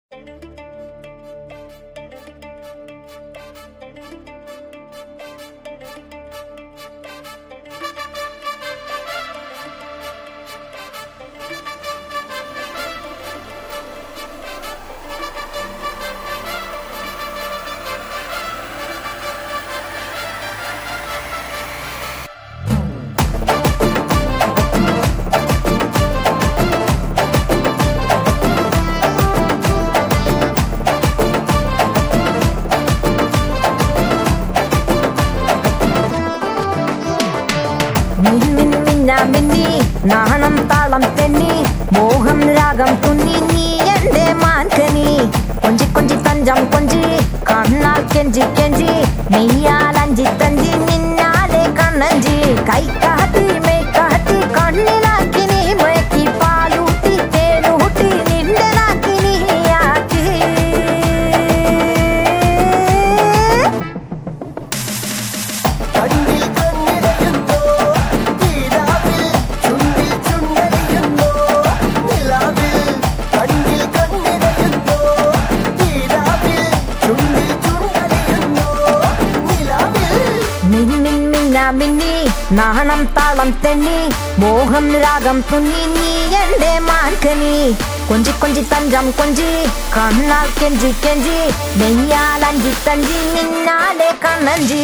മിന്നി നാണം താളം തെന്നി മോഹം രാഗം തുന്നി നീ എന്റെ മാൻകനി കൊഞ്ചി കൊഞ്ചി തഞ്ചം കൊഞ്ചി കണ്ണാൽ കെഞ്ചി കെഞ്ചി നെയ്യാൽ അഞ്ചി തഞ്ചി നിന്നാലെ കണ്ണഞ്ചി കൈ കാട്ടി മെയ് കാട്ടി കണ്ണിലാക്കി നീ മയക്കി പാലൂട്ടി തേനൂട്ടി നിന്റെ നാക്കി നീയാക്കി കണ്ണിൽ കണ്ണിടയുന്നോ തീരാവിൽ ചുണ്ടിൽ ചുണ്ടലിയുന്നോ നിലാവിൽ കണ്ണിൽ കണ്ണിടയുന്നോ തീരാവിൽ ചുണ്ടിൽ ചുണ്ടലിയുന്നോ നിലാവിൽ മിന്നിൻ മിന്ന മിന്നി നാണം താളം തെന്നി മോഹം രാഗം തുന്നി നീ എന്റെ മാൻകനി കൊഞ്ചി കൊഞ്ചി തഞ്ചം കൊഞ്ചി കണ്ണാൽ കെഞ്ചി കെഞ്ചി നെയ്യാൽ അഞ്ചി തഞ്ചി നിന്നാലെ കണ്ണഞ്ചി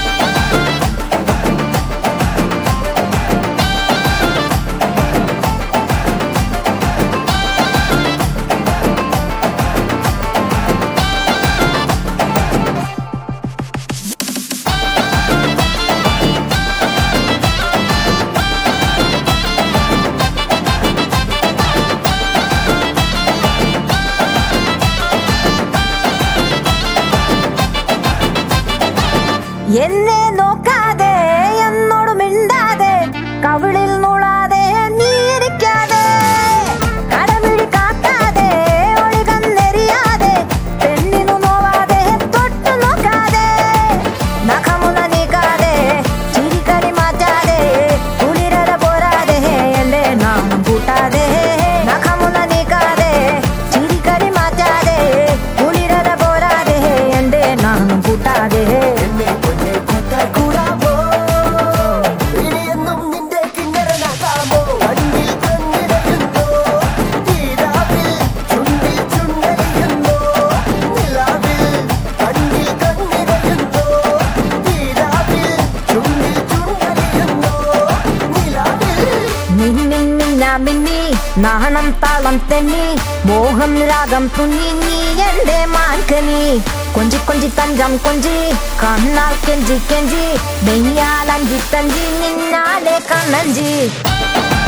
എന്നെ നോക്കാതെ എന്നോട് മിണ്ടാതെ കവിളിൽ നൂളാതെ നീ ഇരിക്കാതെ കടമിഴി കാട്ടാതെ ഒളികന്നെറിയാതെ പെണ്ണിനു നോവാതെ തൊട്ടു നോക്കാതെ നഖമുന നീക്കാതെ ചിരിക്കലി മാറ്റാതെ കുളിരല പോരാതെ എന്റെ നാണം കൂട്ടാതെ നഖമുന നീക്കാതെ ചിരിക്കലി മാറ്റാതെ കുളിരല പോരാതെ എന്റെ നാണം കൂട്ടാതെ എന്നെ കൊന്നെ കൂട്ടാൻ കൂടാമോ ഇനിയെന്നും നിന്റെ കിന്നരനാകാമോ കണ്ണിൽ കണ്ണിടയുന്നോ തീരാവിൽ ചുണ്ടിൽ ചുണ്ടലിയുന്നോ നിലാവിൽ കണ്ണിൽ കണ്ണിടയുന്നോ തീരാവിൽ ചുണ്ടിൽ ചുണ്ടലിയുന്നോ നിലാവിൽ മിന്നിൻ മിന്ന മിന്നി നാണം താളം തെന്നി മോഹം രാഗം തുന്നി നീ എന്റെ മാൻകനി കൊഞ്ചി കൊഞ്ചി തഞ്ചം കൊഞ്ചി കണ്ണാൽ കെഞ്ചി കെഞ്ചി നെയ്യാൽ അഞ്ചി തഞ്ചി നിന്നാലെ കണ്ണഞ്ചി